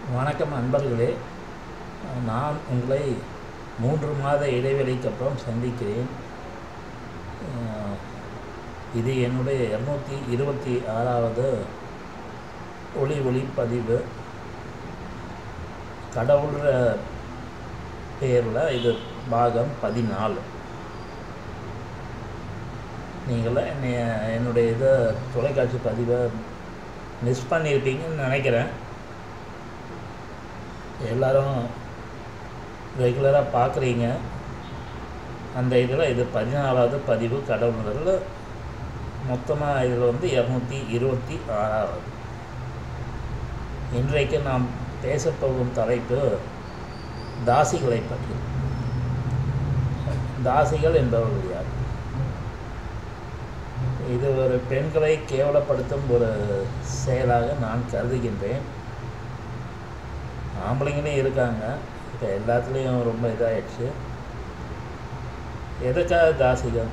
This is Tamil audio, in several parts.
வணக்கம் நண்பர்களே நான் உங்களை மூன்று மாத இடைவெளிக்கு அப்புறம் சந்திக்கிறேன் அஹ், இது என்னுடைய இரநூத்தி இருபத்தி ஆறாவது ஒளி ஒளி பதிவு கடவுள்ற பேரில் இது பாகம் பதினாலு நீங்களாம் என்னை என்னுடைய இதை தொலைக்காட்சி பதிவை மிஸ் பண்ணியிருப்பீங்கன்னு நினைக்கிறேன் எல்லாரும் ரெகுலராக பார்க்குறீங்க அந்த இதில் இது பதினாலாவது பதிவு கடவுள்களில் மொத்தமாக இதில் வந்து இரநூத்தி இருபத்தி ஆறாவது இன்றைக்கு நாம் பேசப்போகும் தலைப்பு தாசிகளை பற்றி தாசிகள் என்பவர்கள் யார் இது ஒரு பெண்களை கேவலப்படுத்தும் ஒரு செயலாக நான் கருதுகின்றேன் ஆம்பளைங்களே இருக்காங்க இப்போ எல்லாத்துலேயும் ரொம்ப இதாகிடுச்சு எதுக்காக தாசிகள்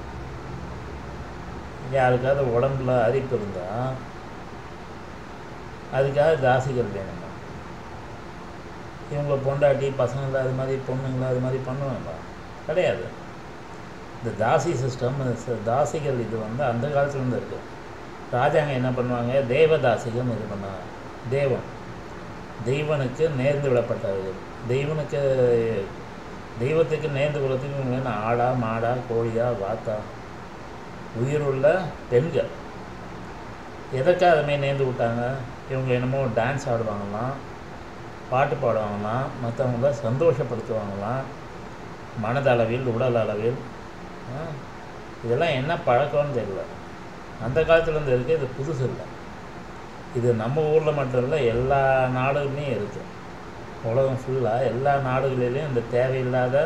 யாருக்காவது உடம்புல அரிப்பு இருந்தால் அதுக்காக தாசிகள் வேணுமா இவங்க பொண்டாட்டி பசங்களை அது மாதிரி பொண்ணுங்களை அது மாதிரி பண்ணுவாங்களா கிடையாது இந்த தாசி சிஸ்டம் தாசிகள் இது வந்து அந்த காலத்துலேருந்து இருக்குது ராஜாங்க என்ன பண்ணுவாங்க தேவதாசிகள் இது பண்ணாங்க தேவன் தெய்வனுக்கு நேர்ந்து விடப்பட்டவர்கள் தெய்வனுக்கு தெய்வத்துக்கு நேர்ந்து விடுறதுக்கு இவங்க என்ன ஆடா மாடா கோழியா வாத்தா உயிருள்ள பெண்கள் எதற்காக அதுமாரி நேர்ந்து விட்டாங்க இவங்க என்னமோ டான்ஸ் ஆடுவாங்களாம் பாட்டு பாடுவாங்களாம் மற்றவங்கள சந்தோஷப்படுத்துவாங்களாம் மனதளவில் உடல் அளவில் ஆ, இதெல்லாம் என்ன பழக்கம்னு தெரியல அந்த காலத்துலேருந்து இருக்குது இது புதுசு இல்லை இது நம்ம ஊரில் மட்டும் இல்லை எல்லா நாடுகள்லையும் இருக்குது உலகம் ஃபுல்லாக எல்லா நாடுகளிலையும் இந்த தேவையில்லாத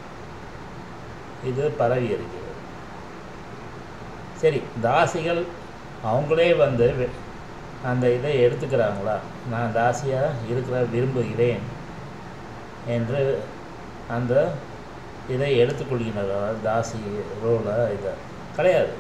இது பரவி இருக்கிறது சரி தாசிகள் அவங்களே வந்து வெ- அந்த இதை எடுத்துக்கிறாங்களா நான் தாசியாக இருக்கிற விரும்புகிறேன் என்று அந்த இதை எடுத்துக்கொள்கிறார்களா தாசி ரோலை இதை கிடையாது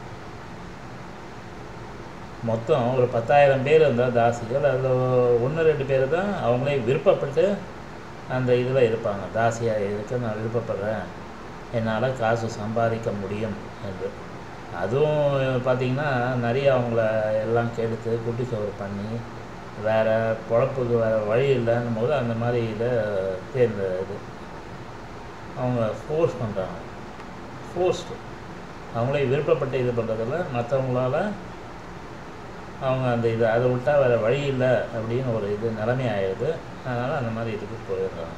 மொத்தம் ஒரு பத்தாயிரம் பேர் இருந்தால் தாசிகள் அதில் ஒன்று ரெண்டு பேர் தான் அவங்களே விருப்பப்பட்டு அந்த இதில் இருப்பாங்க தாசியாக இருக்க நான் விருப்பப்படுறேன் என்னால் காசு சம்பாதிக்க முடியும் என்று அதுவும் பார்த்திங்கன்னா நிறைய அவங்கள எல்லாம் கெடுத்து குட்டி சோறு பண்ணி வேறு பொழப்புக்கு வேறு வழி இல்லைன்னும் போது அந்த மாதிரி இதை தேர்ந்த இது அவங்க ஃபோர்ஸ் பண்ணுறாங்க ஃபோர்ஸ்டு அவங்களே விருப்பப்பட்டு இது பண்ணுறதில்ல மற்றவங்களால அவங்க அந்த இது அதை விட்டா வேறு வழி இல்லை அப்படின்னு ஒரு இது நிலைமை ஆயிடுது அதனால் அந்த மாதிரி இதுக்கு போயிடுறாங்க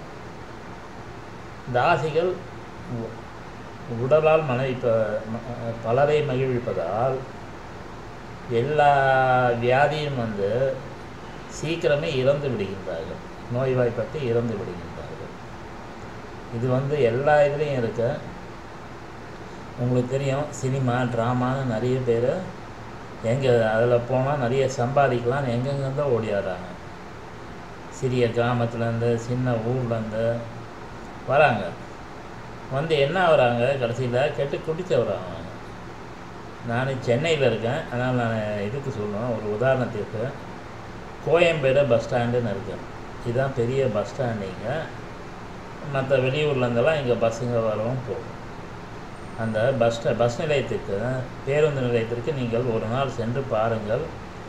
தாசிகள் உ- உடலால் மனைவிப்ப ம- பலரை மகிழ்விப்பதால் எல்லா வியாதியும் வந்து சீக்கிரமே இறந்து விடுகின்றார்கள் நோய்வாய்ப்பட்டு இறந்து விடுகின்றார்கள் இது வந்து எல்லா இதுலேயும் இருக்கு உங்களுக்கு தெரியும் சினிமா ட்ராமான்னு நிறைய பேர் எங்கே அதில் போனால் நிறைய சம்பாதிக்கலாம் எங்கெங்கேருந்தோ ஓடியாடுறாங்க சிறிய கிராமத்துலேருந்து சின்ன ஊர்லேருந்து வராங்க வந்து என்ன ஆகுறாங்க கடைசியில் கெட்டு குடிச்சு வராங்க நான் சென்னையில் இருக்கேன் அதனால் நான் இதுக்கு சொல்லுவேன் ஒரு உதாரணத்திற்கு கோயம்பேடு பஸ் ஸ்டாண்டுன்னு இருக்கு இதுதான் பெரிய பஸ் ஸ்டாண்டிங்க மற்ற வெளியூர்லேருந்தெல்லாம் இங்கே பஸ்ஸுங்க வரும் போகும் அந்த பஸ் ஸ்டா பஸ் நிலையத்துக்கு பேருந்து நிலையத்திற்கு நீங்கள் ஒரு நாள் சென்று பாருங்கள்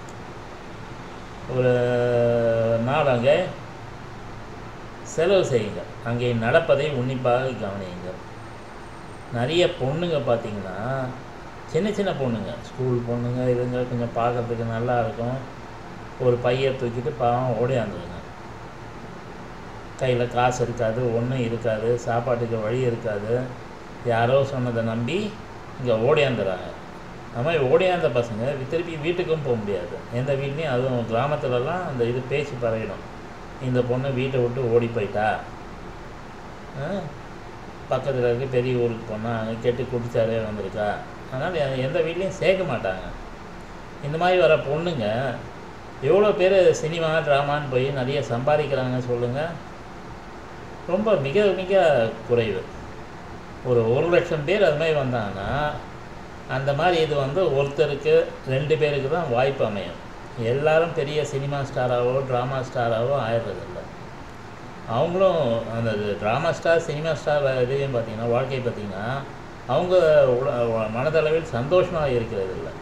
ஒரு நாள் அங்கே செலவு செய்யுங்க அங்கே நடப்பதை உன்னிப்பாக கவனியுங்கள் நிறைய பொண்ணுங்க பார்த்தீங்கன்னா சின்ன சின்ன பொண்ணுங்க ஸ்கூல் பொண்ணுங்க இதுங்க கொஞ்சம் பார்க்கறதுக்கு நல்லா இருக்கும் ஒரு பையை தூக்கிட்டு பாவம் ஓடியாந்துருங்க கையில் காசு இருக்காது ஒன்றும் இருக்காது சாப்பாட்டுக்கு வழி இருக்காது யாரோ சொன்னதை நம்பி இங்கே ஓடியாந்துறாங்க அது மாதிரி ஓடியாந்த பசங்க திருப்பி வீட்டுக்கும் போக முடியாது எந்த வீட்லேயும் அதுவும் கிராமத்துலலாம் அந்த இது பேச்சு பரவிடும் இந்த பொண்ணு வீட்டை விட்டு ஓடி போயிட்டா பக்கத்தில் இருக்க பெரிய ஊருக்கு போனால் அங்கே கெட்டு குடிச்சாரே வந்திருக்கா அதனால் எ- எந்த வீட்லேயும் சேர்க்க மாட்டாங்க இந்த மாதிரி வர பொண்ணுங்க எவ்வளோ பேர் சினிமா ட்ராமான்னு போய் நிறைய சம்பாதிக்கிறாங்க சொல்லுங்கள் ரொம்ப மிக மிக குறைவு ஒரு ஒரு லட்சம் பேர் அது மாதிரி வந்தாங்கன்னா அந்த மாதிரி இது வந்து ஒருத்தருக்கு ரெண்டு பேருக்கு தான் வாய்ப்பு அமையும் எல்லாரும் பெரிய சினிமா ஸ்டாராவோ ட்ராமா ஸ்டாராவோ ஆயிடுறதில்ல அவங்களும் அந்த ட்ராமா ஸ்டார் சினிமா ஸ்டார் இதுலையும் பார்த்தீங்கன்னா வாழ்க்கையை பார்த்தீங்கன்னா அவங்க உட- மனதளவில் சந்தோஷமாக இருக்கிறது இல்லை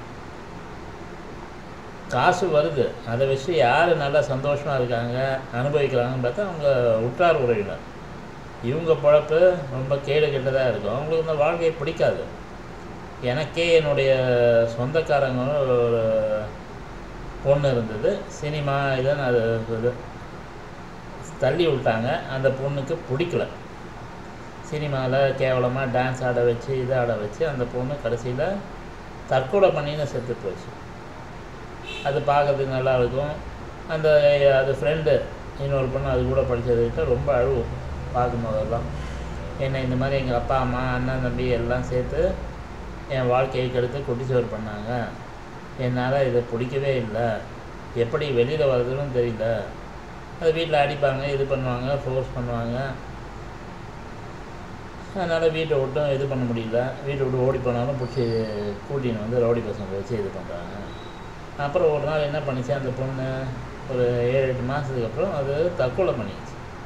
காசு வருது அதை வச்சு யார் நல்லா சந்தோஷமாக இருக்காங்க அனுபவிக்கிறாங்கன்னு பார்த்தா அவங்க உற்றார் உறவினர் இவங்க பொழப்பு ரொம்ப கேடு கெட்டதாக இருக்கும் அவங்களுக்கு இந்த வாழ்க்கையை பிடிக்காது எனக்கே என்னுடைய சொந்தக்காரங்க ஒரு பொண்ணு இருந்தது சினிமா இதுன்னு அது இது தள்ளி விட்டாங்க அந்த பொண்ணுக்கு பிடிக்கல சினிமாவில் கேவலமாக டான்ஸ் ஆட வச்சு இதை ஆட வச்சு அந்த பொண்ணு கடைசியில் தற்கொலை பண்ணின்னு செத்து போச்சு அது பார்க்கறதுக்கு நல்லா இருக்கும் அந்த அது ஃப்ரெண்டு இன்னொரு பொண்ணு அது கூட படித்ததுக்கிட்ட ரொம்ப அழுவும் பார்க்கும்போதெல்லாம் என்ன இந்த மாதிரி எங்கள் அப்பா அம்மா அண்ணன் தம்பி எல்லாம் சேர்த்து என் வாழ்க்கையை கெடுத்து குட்டிச்சோறு பண்ணாங்க என்னால் இதை பிடிக்கவே இல்லை எப்படி வெளியில் வர்றதுன்னு தெரியல அது வீட்டில் அடிப்பாங்க இது பண்ணுவாங்க ஃபோர்ஸ் பண்ணுவாங்க அதனால் வீட்டை விட்டும் இது பண்ண முடியல வீட்டை விட்டு ஓடி போனாலும் பிடிச்சி கூட்டின்னு வந்து ரவுடி பசங்க வச்சு இது பண்ணுறாங்க அப்புறம் ஒரு நாள் என்ன பண்ணிச்சு அந்த பொண்ணு ஒரு ஏழு எட்டு மாதத்துக்கு அப்புறம் அது தற்கொலை பண்ணிடுச்சு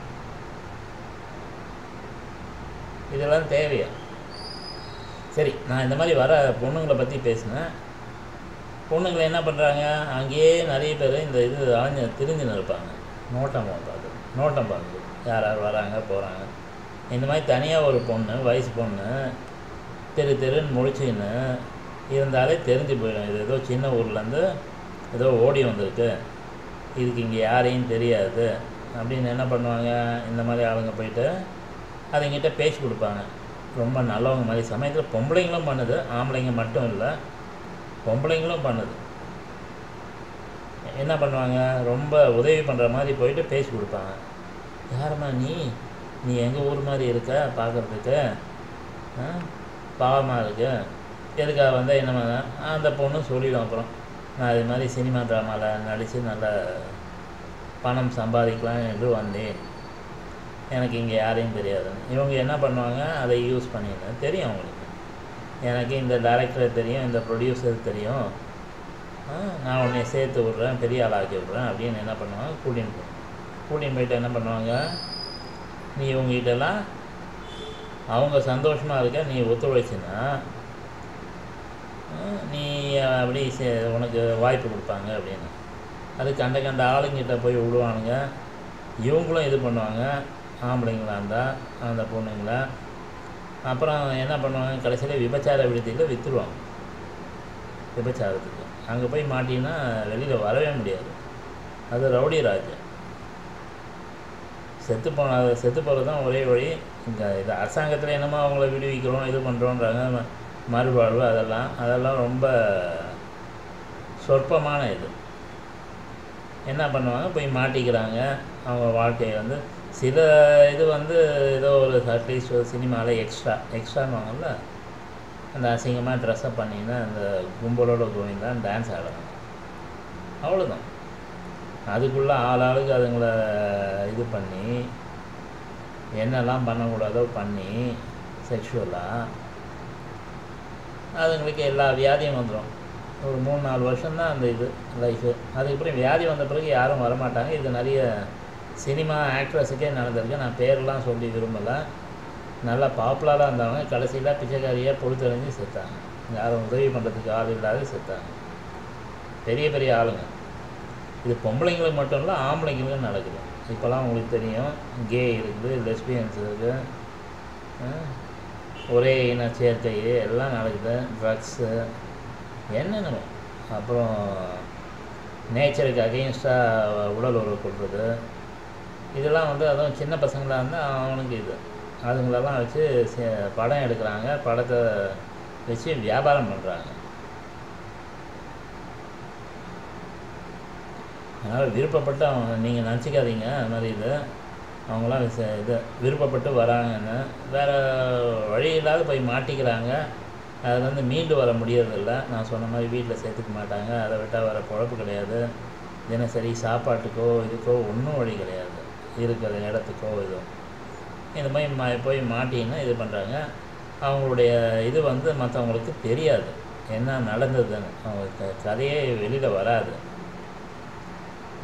இதெல்லாம் தேவையா சரி நான் இந்த மாதிரி வர பொண்ணுங்களை பற்றி பேசினேன் பொண்ணுங்களை என்ன பண்ணுறாங்க அங்கேயே நிறைய பேர் இந்த இது அலைஞ்சு திரிஞ்சுன்னு இருப்பாங்க நோட்டம் பார்க்குறது நோட்டம் பார்க்குது யார் யார் வராங்க போகிறாங்க இந்த மாதிரி தனியாக ஒரு பொண்ணு வயசு பொண்ணு தெரு தெருன்னு முழிச்சின்னு இருந்தாலே தெரிஞ்சு போயிடும் இது ஏதோ சின்ன ஊர்லேருந்து ஏதோ ஓடி வந்திருக்கு இதுக்கு இங்கே யாரையும் தெரியாது அப்படின்னு என்ன பண்ணுவாங்க இந்த மாதிரி ஆளுங்க போயிட்டு அதுங்கிட்ட பேசி கொடுப்பாங்க ரொம்ப நல்லவங்க மாதிரி சமயத்தில் பொம்பளைங்களும் பண்ணுது ஆம்பளைங்க மட்டும் இல்லை பொம்பளைங்களும் பண்ணுது என்ன பண்ணுவாங்க ரொம்ப உதவி பண்ணுற மாதிரி போயிட்டு பேசி கொடுப்பாங்க யாரம்மா நீ நீ எங்கள் ஊர் மாதிரி இருக்க பார்க்குறதுக்கு பாவமாக இருக்கு எதுக்காக வந்தால் என்ன பண்ண அந்த பொண்ணு சொல்லிடும் அப்புறம் நான் இது மாதிரி சினிமா ட்ராமாவில் நடித்து நல்ல பணம் சம்பாதிக்கலாம் என்று வந்தேன் எனக்கு இங்கே யாரையும் தெரியாதுன்னு இவங்க என்ன பண்ணுவாங்க அதை யூஸ் பண்ணிடுறேன் தெரியும் அவங்களுக்கு எனக்கு இந்த டைரக்டர் தெரியும் இந்த ப்ரொடியூசர் தெரியும் ஆ, நான் உன்னை சேர்த்து விட்றேன் பெரிய ஆளாக்கி விட்றேன் அப்படின்னு என்ன பண்ணுவாங்க கூட்டின்னு போய் கூட்டின்னு போயிட்டு என்ன பண்ணுவாங்க நீ இவங்ககிட்டலாம் அவங்க சந்தோஷமாக இருக்க நீ ஒத்துழைச்சின்னா ஆ, நீ அப்படி சே- உனக்கு வாய்ப்பு கொடுப்பாங்க அப்படின்னு அது கண்ட கண்ட ஆளுங்கிட்ட போய் விடுவானுங்க இவங்களும் இது பண்ணுவாங்க ஆம்பளைங்களா இருந்தால் அந்த பொண்ணுங்கள அப்புறம் என்ன பண்ணுவாங்க கடைசியில் விபச்சார விடுதியில் விற்றுருவாங்க விபச்சாரத்துக்கு அங்கே போய் மாட்டினா வெளியில் வரவே முடியாது அது ரவுடி ராஜ்யம் செத்து போன செத்து போகிறது தான் ஒரே வழி இந்த இது அரசாங்கத்தில் என்னமோ அவங்கள விடுவிக்கிறோம் இது பண்ணுறோன்றாங்க ம- மறுவாழ்வு அதெல்லாம் அதெல்லாம் ரொம்ப சொற்பமான இது என்ன பண்ணுவாங்க போய் மாட்டிக்கிறாங்க அவங்க வாழ்க்கையை வந்து சில இது வந்து ஏதோ ஒரு அட்லீஸ்ட் ஒரு சினிமாவில் எக்ஸ்ட்ரா எக்ஸ்ட்ரான்னுவாங்கல்ல அந்த அசிங்கமாக ட்ரெஸ்அப் பண்ணிங்கன்னா அந்த கும்பலோட கோவிந்தான் டான்ஸ் ஆடுறாங்க அவ்வளோதான் அதுக்குள்ளே ஆளாளுக்கு அதுங்களை இது பண்ணி என்னெல்லாம் பண்ணக்கூடாதோ பண்ணி செக்ஷுவலாக அதுங்களுக்கு எல்லா வியாதியும் வந்துடும் ஒரு மூணு நாலு வருஷம்தான் அந்த இது லைஃபு அதுக்கப்புறம் வியாதி வந்த பிறகு யாரும் வரமாட்டாங்க இது நிறைய சினிமா ஆக்ட்ரஸுக்கே நடந்திருக்கு நான் பேரெல்லாம் சொல்லி விரும்பலை நல்லா பாப்புலராக இருந்தவங்க கடைசியில் பிச்சைக்காரியாக பொழுத்தறிஞ்சு செத்தாங்க யாரும் உதவி பண்ணுறதுக்கு ஆள் இல்லாத செத்தாங்க பெரிய பெரிய ஆளுங்க இது பொம்பளைங்களுக்கு மட்டும் இல்லை ஆம்பளைங்களுக்கும் நடக்குது இப்போல்லாம் உங்களுக்கு தெரியும் கே இருக்குது லெஸ்பியன்ஸ் இருக்குது அஹ், ஒரே இன சேர்க்கை எல்லாம் நடக்குது ட்ரக்ஸு என்னென்ன அப்புறம் நேச்சருக்கு அகெயின்ஸ்டாக உடல் உறவு கொள்வது இதெல்லாம் வந்து அதுவும் சின்ன பசங்களாக இருந்தால் அவனுக்கு இது அதுங்களெல்லாம் வச்சு சே- படம் எடுக்கிறாங்க படத்தை வச்சு வியாபாரம் பண்ணுறாங்க அதனால் விருப்பப்பட்டு அவங்க நீங்கள் நினச்சிக்காதீங்க அது மாதிரி இது அவங்களாம் விச- இது விருப்பப்பட்டு வராங்கன்னு வேறு வழி இல்லாத போய் மாட்டிக்கிறாங்க அதுலேருந்து மீண்டு வர முடியறதில்ல நான் சொன்ன மாதிரி வீட்டில் சேர்த்துக்க மாட்டாங்க அதை விட்டால் வர பொழப்பு கிடையாது தினசரி சாப்பாட்டுக்கோ இதுக்கோ ஒன்றும் வழி கிடையாது இருக்கிற இடத்துக்கோ இதுவும் இந்த மாதிரி மா போய் மாட்டின்னு இது பண்ணுறாங்க அவங்களுடைய இது வந்து மற்றவங்களுக்கு தெரியாது என்ன நடந்ததுன்னு அவங்க க கதையே வெளியில் வராது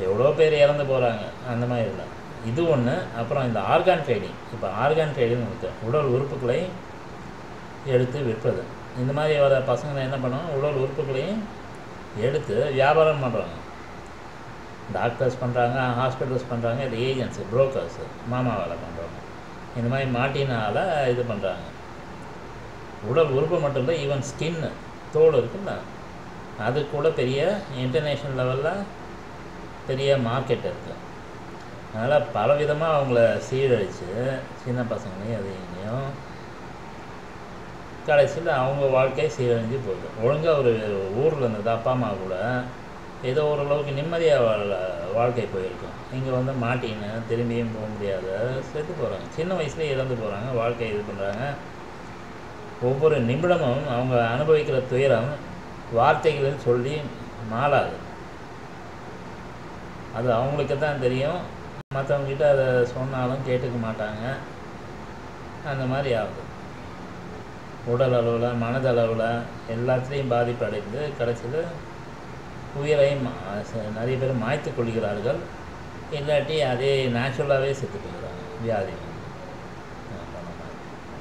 எவ்வளோ பேர் இறந்து போகிறாங்க அந்த மாதிரி இல்லை இது ஒன்று அப்புறம் இந்த ஆர்கான் ட்ரேடிங் இப்போ ஆர்கான் ட்ரேடிங் இருக்குது உடல் உறுப்புகளை எடுத்து விற்பது இந்த மாதிரி வர பசங்களை என்ன பண்ணுவாங்க உடல் உறுப்புகளையும் எடுத்து வியாபாரம் பண்ணுறாங்க டாக்டர்ஸ் பண்ணுறாங்க ஹாஸ்பிட்டல்ஸ் பண்ணுறாங்க இது ஏஜென்ட்ஸு புரோக்கர்ஸு மாமா வேலை பண்ணுறவங்க இந்த மாதிரி மாட்டினால இது பண்ணுறாங்க உடல் உறுப்பு மட்டும் இல்லை ஈவன் ஸ்கின்னு தோல் இருக்குல்ல அது கூட பெரிய இன்டர்நேஷ்னல் லெவலில் பெரிய மார்க்கெட் இருக்குது அதனால் பலவிதமாக அவங்கள சீரழித்து சின்ன பசங்களையும் அதையும் கடைசியில் அவங்க வாழ்க்கை சீரழிஞ்சு போகுது ஒழுங்காக ஒரு ஊரில் இருந்தது அப்பா அம்மா கூட ஏதோ ஓரளவுக்கு நிம்மதியாக வாழ வாழ்க்கை போயிருக்கும் இங்கே வந்து மாட்டின்னு திரும்பியும் போக முடியாத செத்து போகிறாங்க சின்ன வயசுலேயே இறந்து போகிறாங்க வாழ்க்கை இது பண்ணுறாங்க ஒவ்வொரு நிமிடமும் அவங்க அனுபவிக்கிற துயரம் வார்த்தைகளில் சொல்லி மாளாது அது அவங்களுக்கு தான் தெரியும் மற்றவங்ககிட்ட அதை சொன்னாலும் கேட்டுக்க மாட்டாங்க அந்த மாதிரி ஆகுது உடல் அளவில் மனதளவில் எல்லாத்துலேயும் பாதிப்பு அடைந்து கடைசியில் உயிரையும் மா- ச- நிறைய பேர் மாய்த்து கொள்கிறார்கள் இல்லாட்டி அதே நேச்சுரலாகவே செத்து போகிறாங்க வியாதி வந்து. ஆ, பண்ண மாதிரி.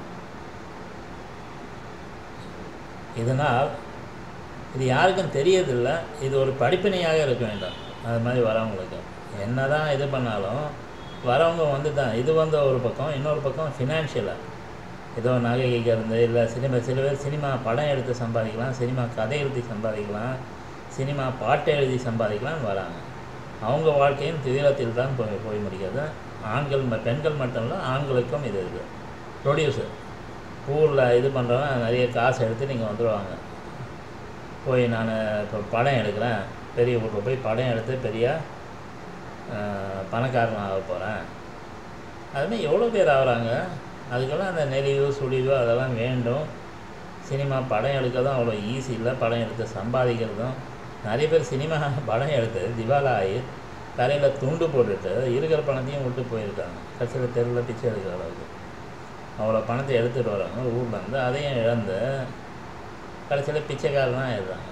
இதனால் இது யாருக்கும் தெரியறதில்ல இது ஒரு படிப்பினையாக இருக்க வேண்டாம் அது மாதிரி வரவங்களுக்கு என்ன தான் இது பண்ணாலும் வரவங்க வந்து தான் இது வந்து ஒரு பக்கம் இன்னொரு பக்கம் ஃபினான்ஷியலாக ஏதோ நகை இருந்து இல்லை சினிமா சில பேர் சினிமா படம் எடுத்து சம்பாதிக்கலாம் சினிமா கதை எழுதி சம்பாதிக்கலாம் சினிமா பாட்டு எழுதி சம்பாதிக்கலாம்னு வராங்க அவங்க வாழ்க்கையும் துயரத்தில் தான் போய் போய் முடிகிறது ஆண்கள் ம- பெண்கள் மட்டும் இல்லை ஆண்களுக்கும் இது இருக்குது ப்ரொடியூசர் ஊரில் இது பண்ணுறவங்க நிறைய காசு எடுத்து நீங்கள் வந்துடுவாங்க போய் நான் இப்போ படம் எடுக்கிறேன் பெரிய ஊரில் போய் படம் எடுத்து பெரிய அஹ், பணக்காரன் ஆக போகிறேன் அதுமாதிரி எவ்வளோ பேர் ஆகுறாங்க அதுக்கெல்லாம் அந்த நெளிவு சுழிவு அதெல்லாம் வேண்டும் சினிமா படம் எடுக்க தான் அவ்வளோ ஈஸி இல்லை படம் எடுத்து சம்பாதிக்கிறதும் நிறைய பேர் சினிமா படம் எடுத்து திவாலா ஆகி தலையில் துண்டு போட்டுட்டு இருக்கிற பணத்தையும் விட்டு போயிருக்காங்க கடைசியில் தெருவில் பிச்சை எடுக்கிற அளவுக்கு அவ்வளோ பணத்தை எடுத்துகிட்டு வராங்க ஊரில் இருந்து அதையும் இழந்து கடைசியில் பிச்சைக்காரனாக ஆயிடுறாங்க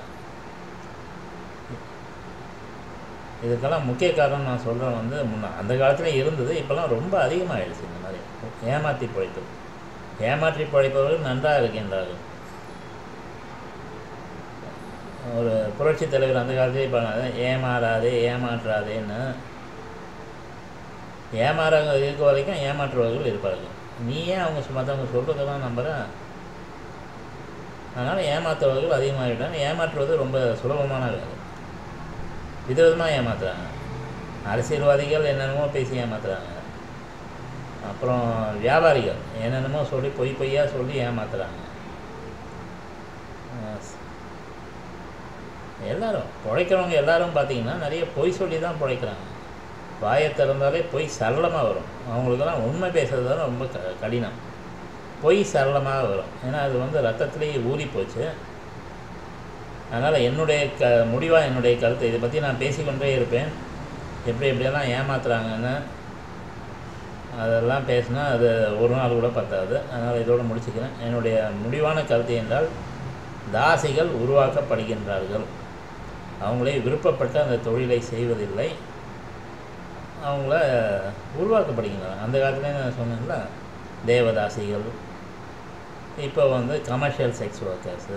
இதுக்கெல்லாம் முக்கிய காரணம் நான் சொல்கிறேன் வந்து முன்ன அந்த காலத்தில் இருந்தது இப்போல்லாம் ரொம்ப அதிகமாகிடுச்சு இந்த மாதிரி ஏமாற்றி பிழைப்பு ஏமாற்றி பிழைப்பவர்கள் நன்றாக இருக்கின்றார்கள் ஒரு புரட்சி தலைவர் அந்த காலத்திலே பண்ணாது ஏமாறாதே ஏமாற்றாதேன்னு ஏமாறாங்க இருக்க வரைக்கும் ஏமாற்றுவர்கள் இருப்பார்கள் நீ ஏன் அவங்க சு- மற்றவங்க சொல்கிறதெல்லாம் நம்புற அதனால் ஏமாற்றுவர்கள் அதிகமாகிவிட்டாங்க ஏமாற்றுவது ரொம்ப சுலபமான வேலை விதவிதமாக ஏமாத்துறாங்க அரசியல்வாதிகள் என்னென்னமோ பேசி ஏமாத்துறாங்க அப்புறம் வியாபாரிகள் என்னென்னமோ சொல்லி பொய் பொய்யா சொல்லி ஏமாத்துறாங்க அஹ் ஸ்- எல்லாரும் பிழைக்கிறவங்க எல்லாரும் பார்த்தீங்கன்னா நிறைய பொய் சொல்லி தான் பிழைக்கிறாங்க வாயை திறந்தாலே பொய் சரளமாக வரும் அவங்களுக்கெல்லாம் உண்மை பேசுறது தான் ரொம்ப க கடினம் பொய் சரளமாக வரும் ஏன்னா அது வந்து ரத்தத்திலேயே ஊறி போச்சு அதனால் என்னுடைய க முடிவாக என்னுடைய கருத்து இதை பற்றி நான் பேசிக்கொண்டே இருப்பேன் எப்படி எப்படியெல்லாம் ஏமாத்துறாங்கன்னு அதெல்லாம் பேசினா அது ஒரு நாள் கூட பத்தாது அதனால் இதோடு முடிச்சுக்கிறேன் என்னுடைய முடிவான கருத்து என்றால் தாசிகள் உருவாக்கப்படுகின்றார்கள் அவங்களே விருப்பப்பட்ட அந்த தொழிலை செய்வதில்லை அவங்கள உருவாக்கப்படுகின்றன அந்த காலத்துல நான் சொன்னேன்ல தேவதாசிகள் இப்போ வந்து commercial sex workers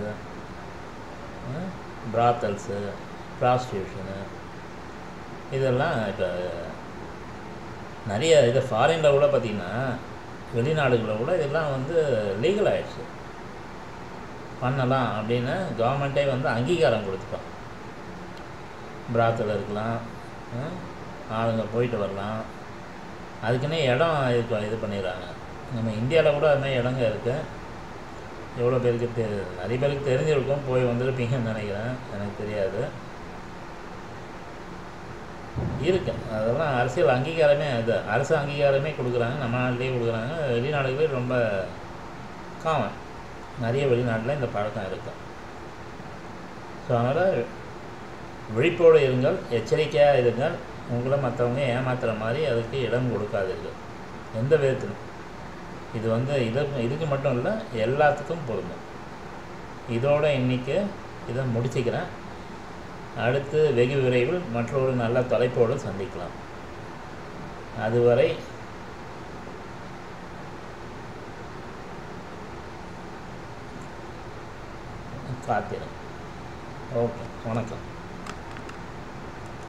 brothels prostitution இதெல்லாம் இப்போ நிறைய இது ஃபாரினில் கூட பார்த்திங்கன்னா வெளிநாடுகளில் கூட இதெல்லாம் வந்து லீகல் ஆயிடுச்சு பண்ணலாம் அப்படின்னு கவர்மெண்ட்டே வந்து அங்கீகாரம் கொடுத்துட்டோம் பிராத்தில் இருக்கலாம் ஆ, ஆளுங்க போயிட்டு வரலாம் அதுக்குன்னே இடம் இது இது பண்ணிடுறாங்க நம்ம இந்தியாவில் கூட அது மாதிரி இடங்க இருக்குது எவ்வளோ பேருக்கு தெ நிறைய பேருக்கு தெரிஞ்சிருக்கும் போய் வந்திருப்பீங்கன்னு நினைக்கிறேன் எனக்கு தெரியாது இருக்கு அதெல்லாம் அரசியல் அங்கீகாரமே அது அரசு அங்கீகாரமே கொடுக்குறாங்க நம்ம நாட்டிலேயே கொடுக்குறாங்க வெளிநாடுகளே ரொம்ப காமன் நிறைய வெளிநாட்டில் இந்த பழக்கம் இருக்கு ஸோ அதனால் விழிப்போடு இருங்கள் எச்சரிக்கையாக இருங்கள் உங்களை மற்றவங்க ஏமாத்துற மாதிரி அதுக்கு இடம் கொடுக்காதீர்கள் எந்த விதத்திலும் இது வந்து இதுக்கு இதுக்கு மட்டும் இல்லை எல்லாத்துக்கும் பொருந்தும் இதோட இன்னைக்கு இதை முடிச்சுக்கிறேன் அடுத்து வெகு விரைவில் மற்றொரு நல்ல தலைப்போடு சந்திக்கலாம் அதுவரை காத்திரும் ஓகே வணக்கம்